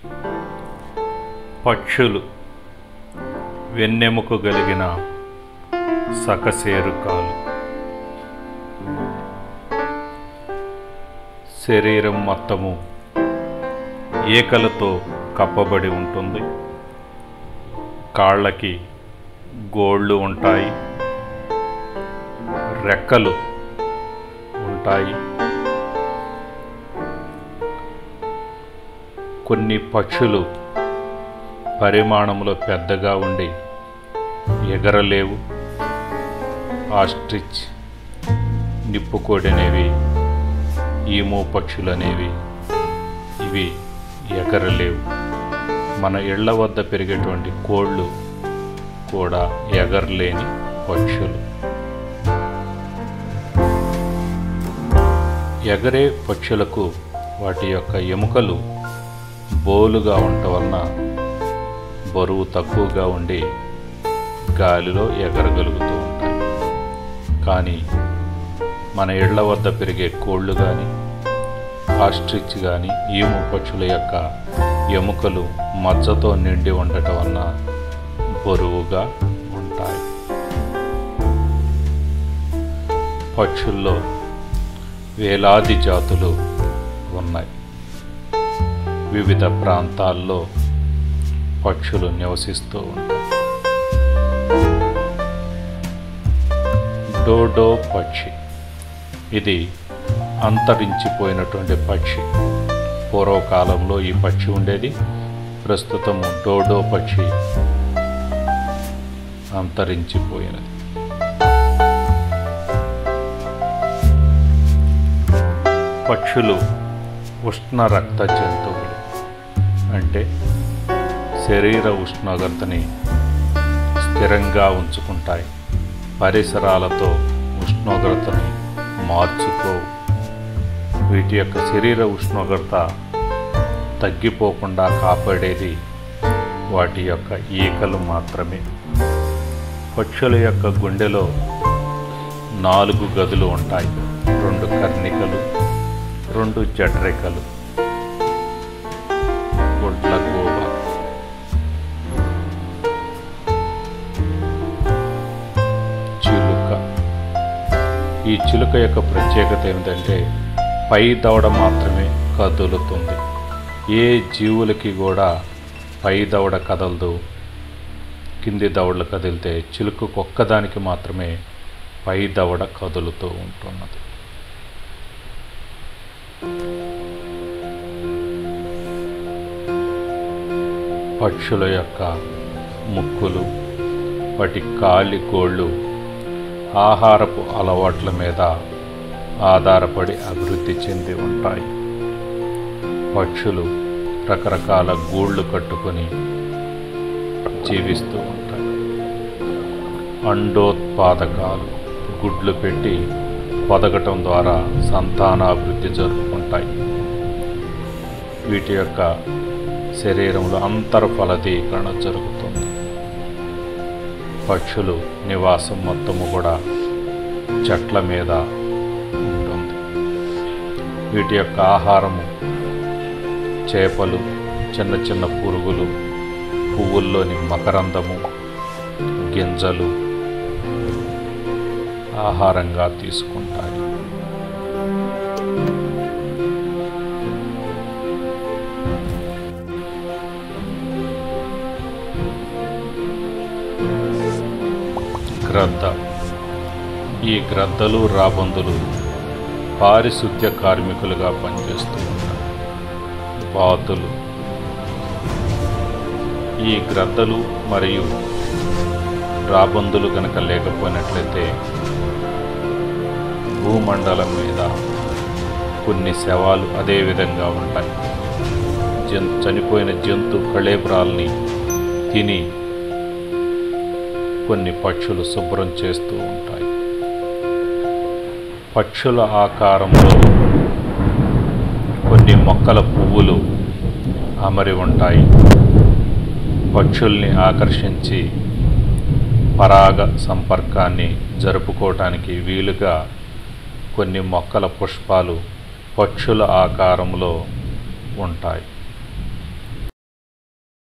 పక్షులు వెన్నెముక కలిగిన సకశేరుకాలు శరీరం మొత్తము ఈకలతో కప్పబడి ఉంటుంది కాళ్ళకి గోళ్ళు ఉంటాయి రెక్కలు ఉంటాయి కొన్ని పక్షులు పరిమాణంలో పెద్దగా ఉండి ఎగరలేవు ఆస్ట్రిచ్ నిప్పుకోడి అనేవి ఈమో పక్షులు అనేవి ఇవి ఎగరలేవు మన ఇళ్ల వద్ద పెరిగేటువంటి కోళ్ళు కూడా ఎగరలేని పక్షులు ఎగరే పక్షులకు వాటి యొక్క ఎముకలు బోలుగా ఉండటం వలన బరువు తక్కువగా ఉండి గాలిలో ఎగరగలుగుతూ ఉంటాయి కానీ మన ఇళ్ల వద్ద పెరిగే కోళ్ళు కానీ ఆస్ట్రిచ్ కానీ ఈము పక్షుల యొక్క ఎముకలు మజ్జతో నిండి ఉండటం వలన బరువుగా ఉంటాయి పక్షుల్లో వేలాది జాతులు ఉన్నాయి వివిధ ప్రాంతాల్లో పక్షులు నివసిస్తూ ఉంటాయి డోడో పక్షి ఇది అంతరించిపోయినటువంటి పక్షి పూర్వకాలంలో ఈ పక్షి ఉండేది ప్రస్తుతము డోడో పక్షి అంతరించిపోయినది పక్షులు ఉష్ణ రక్త జంతువులు అంటే శరీర ఉష్ణోగ్రతని స్థిరంగా ఉంచుకుంటాయి పరిసరాలతో ఉష్ణోగ్రతని మార్చుకోవు వీటి యొక్క శరీర ఉష్ణోగ్రత తగ్గిపోకుండా కాపాడేది వాటి యొక్క ఈకలు మాత్రమే పక్షుల యొక్క గుండెలో నాలుగు గదులు ఉంటాయి రెండు కర్ణికలు రెండు జఠరికలు గుడ్ల గోబ చిలుక ఈ చిలుక యొక్క ప్రత్యేకత ఏమిటంటే పై దవడ మాత్రమే కదులుతుంది ఏ జీవులకి కూడా పై దవడ కదలదు కింది దవడలు కదిలితే చిలుకకు ఒక్కదానికి మాత్రమే పై దవడ కదులుతూ ఉంటున్నది పక్షుల యొక్క ముక్కులు వాటి కాలి గోళ్ళు ఆహారపు అలవాట్ల మీద ఆధారపడి అభివృద్ధి చెంది ఉంటాయి పక్షులు రకరకాల గూళ్ళు కట్టుకొని జీవిస్తూ ఉంటాయి అండోత్పాదకాలు గుడ్లు పెట్టి పొదగటం ద్వారా సంతానాభివృద్ధి జరుపుకుంటాయి వీటి యొక్క శరీరంలో అంతర్ఫలదీకరణ జరుగుతుంది పక్షులు నివాసం మొత్తము కూడా చెట్ల మీద ఉంటుంది వీటి యొక్క ఆహారము చేపలు చిన్న చిన్న పురుగులు పువ్వుల్లోని మకరందము గింజలు ఆహారంగా తీసుకుంటాయి గ్రద్ద ఈ గ్రద్దలు రాబందులు పారిశుద్ధ్య కార్మికులుగా పనిచేస్తూ ఉంటారు బాతులు ఈ గ్రద్దలు మరియు రాబందులు కనుక లేకపోయినట్లయితే భూమండలం మీద కొన్ని శవాలు అదే విధంగా ఉంటాయి జన్ చనిపోయిన జంతు కళేబ్రాల్ని తిని కొన్ని పక్షులు శుభ్రం చేస్తూ ఉంటాయి పక్షుల ఆకారంలో కొన్ని మొక్కల పువ్వులు అమరి ఉంటాయి పక్షుల్ని ఆకర్షించి పరాగ సంపర్కాన్ని జరుపుకోవటానికి వీలుగా కొన్ని మొక్కల పుష్పాలు పక్షుల ఆకారంలో ఉంటాయి